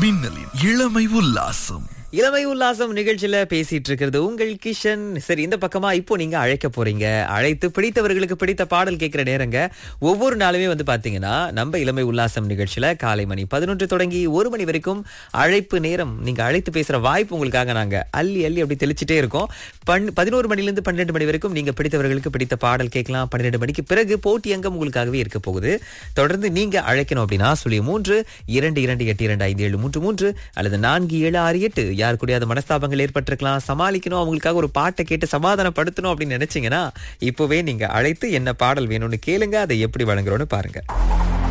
மின்னலின் இளமை உல்லாசம் இளமை உல்லாசம் நிகழ்ச்சியில பேசிட்டு இருக்கிறது உங்கள் கிஷன் சரி இந்த பக்கமா இப்போ நீங்க அழைக்க போறீங்க அழைத்து பிடித்தவர்களுக்கு பிடித்த பாடல் கேட்கிற நேரங்க ஒவ்வொரு நாளுமே வந்து பாத்தீங்கன்னா நம்ம இளமை உல்லாசம் நிகழ்ச்சியில காலை மணி பதினொன்று தொடங்கி ஒரு மணி வரைக்கும் அழைப்பு நேரம் நீங்க அழைத்து பேசுற வாய்ப்பு உங்களுக்காக நாங்க அள்ளி அள்ளி அப்படி தெளிச்சிட்டே இருக்கோம் பன் பதினோரு மணிலிருந்து பன்னெண்டு மணி வரைக்கும் நீங்க பிடித்தவர்களுக்கு பிடித்த பாடல் கேட்கலாம் பன்னிரெண்டு மணிக்கு பிறகு போட்டி அங்கம் உங்களுக்காகவே இருக்க போகுது தொடர்ந்து நீங்க அழைக்கணும் அப்படின்னா சொல்லி மூன்று இரண்டு இரண்டு எட்டு இரண்டு ஐந்து ஏழு மூன்று மூன்று அல்லது நான்கு ஏழு ஆறு எட்டு யார் கூடயாவது மனஸ்தாபங்கள் ஏற்பட்டிருக்கலாம் சமாளிக்கணும் அவங்களுக்காக ஒரு பாட்டை கேட்டு சமாதானப்படுத்தணும் அப்படின்னு நினைச்சீங்கன்னா இப்பவே நீங்க அழைத்து என்ன பாடல் வேணும்னு கேளுங்க அதை எப்படி வழங்குறோம்னு பாருங்க